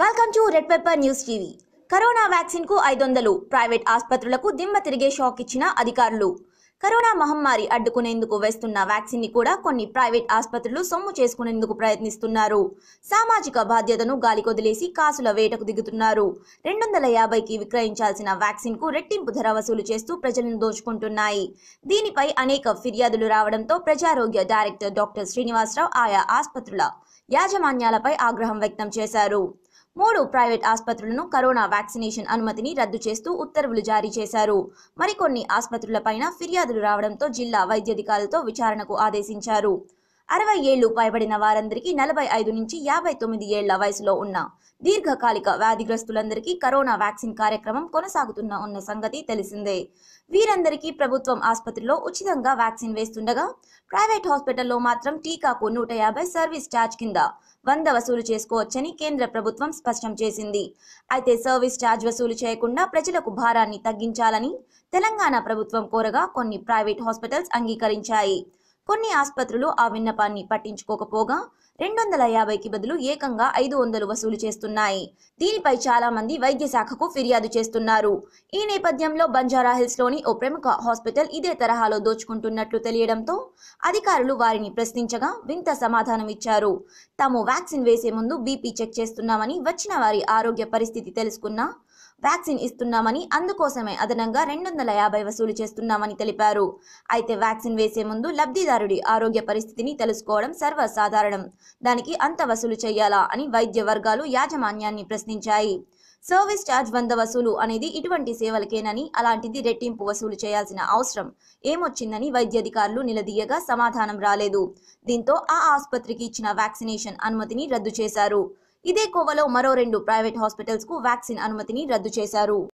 welcome to red pepper news TV corona vaccine కు ఐదు వందలు ప్రైవేట్ ఆసుపత్రులకు దిమ్మ తిరిగే షాక్ ఇచ్చిన అధికారులు కరోనా మహమ్మారి అడ్డుకునేందుకు వేస్తున్న వ్యాక్సిన్ ని కూడా కొన్ని ప్రైవేట్ ఆసుపత్రులు సొమ్ము చేసుకునేందుకు ప్రయత్నిస్తున్నారు సామాజిక బాధ్యతను గాలికొదిలేసి కాసుల వేటకు దిగుతున్నారు రెండు వందల యాభైకి విక్రయించాల్సిన వ్యాక్సిన్ కు రెట్టింపు ధర వసూలు చేస్తూ ప్రజలను దోచుకుంటున్నాయి దీనిపై అనేక ఫిర్యాదులు రావడంతో ప్రజారోగ్య డైరెక్టర్ డాక్టర్ శ్రీనివాసరావు ఆయా ఆసుపత్రుల యాజమాన్యాలపై ఆగ్రహం వ్యక్తం చేశారు మూడు ప్రైవేట్ ఆసుపత్రులను కరోనా వ్యాక్సినేషన్ అనుమతిని రద్దు చేస్తూ ఉత్తర్వులు జారీ చేశారు మరికొన్ని ఆసుపత్రులపైన ఫిర్యాదులు రావడంతో జిల్లా వైద్యాధికారులతో విచారణకు ఆదేశించారు అరవై ఏళ్లు పైబడిన వారందరికీ నలభై ఐదు నుంచి యాభై తొమ్మిది ఏళ్ల వయసులో ఉన్న దీర్ఘకాలిక వ్యాధిగ్రస్తులందరికీ కరోనా వ్యాక్సిన్ కార్యక్రమం కొనసాగుతున్న ఉన్న సంగతి తెలిసిందే వీరందరికీ ప్రభుత్వం ఆసుపత్రిలో ఉచితంగా వ్యాక్సిన్ వేస్తుండగా ప్రైవేట్ హాస్పిటల్లో మాత్రం టీకాకు నూట యాభై సర్వీస్ ఛార్జ్ కింద వంద వసూలు చేసుకోవచ్చని కేంద్ర ప్రభుత్వం స్పష్టం చేసింది అయితే సర్వీస్ ఛార్జ్ వసూలు చేయకుండా ప్రజలకు భారాన్ని తగ్గించాలని తెలంగాణ ప్రభుత్వం కోరగా కొన్ని ప్రైవేట్ హాస్పిటల్స్ అంగీకరించాయి కొన్ని ఆసుపత్రులు ఆ విన్నపాన్ని పట్టించుకోకపోగా రెండు వందల యాభైకి బదులు ఏకంగా ఐదు వందలు వసూలు చేస్తున్నాయి దీనిపై చాలా మంది వైద్య శాఖకు ఫిర్యాదు చేస్తున్నారు ఈ నేపథ్యంలో బంజారా హిల్స్ లోని ఓ ప్రముఖ హాస్పిటల్ ఇదే తరహాలో దోచుకుంటున్నట్లు తెలియడంతో అధికారులు వారిని ప్రశ్నించగా వింత సమాధానం ఇచ్చారు తాము వ్యాక్సిన్ వేసే ముందు బీపీ చెక్ చేస్తున్నామని వచ్చిన వారి ఆరోగ్య పరిస్థితి తెలుసుకున్నా వ్యాక్సిన్ ఇస్తున్నామని అందుకోసమే అదనంగా రెండు వందల యాభై వసూలు చేస్తున్నామని తెలిపారు అయితే వ్యాక్సిన్ వేసే ముందు లబ్ధిదారుడి ఆరోగ్య పరిస్థితిని తెలుసుకోవడం సర్వసాధారణం దానికి అంత వసూలు చేయాలా అని వైద్య వర్గాలు యాజమాన్యాన్ని ప్రశ్నించాయి సర్వీస్ ఛార్జ్ వంద వసూలు అనేది ఇటువంటి సేవలకేనని అలాంటిది రెట్టింపు వసూలు చేయాల్సిన అవసరం ఏమొచ్చిందని వైద్యాధికారులు నిలదీయగా సమాధానం రాలేదు దీంతో ఆ ఆసుపత్రికి ఇచ్చిన వ్యాక్సినేషన్ అనుమతిని రద్దు చేశారు ఇదే కోవలో మరో రెండు ప్రైవేట్ హాస్పిటల్స్ కు వ్యాక్సిన్ అనుమతిని రద్దు చేశారు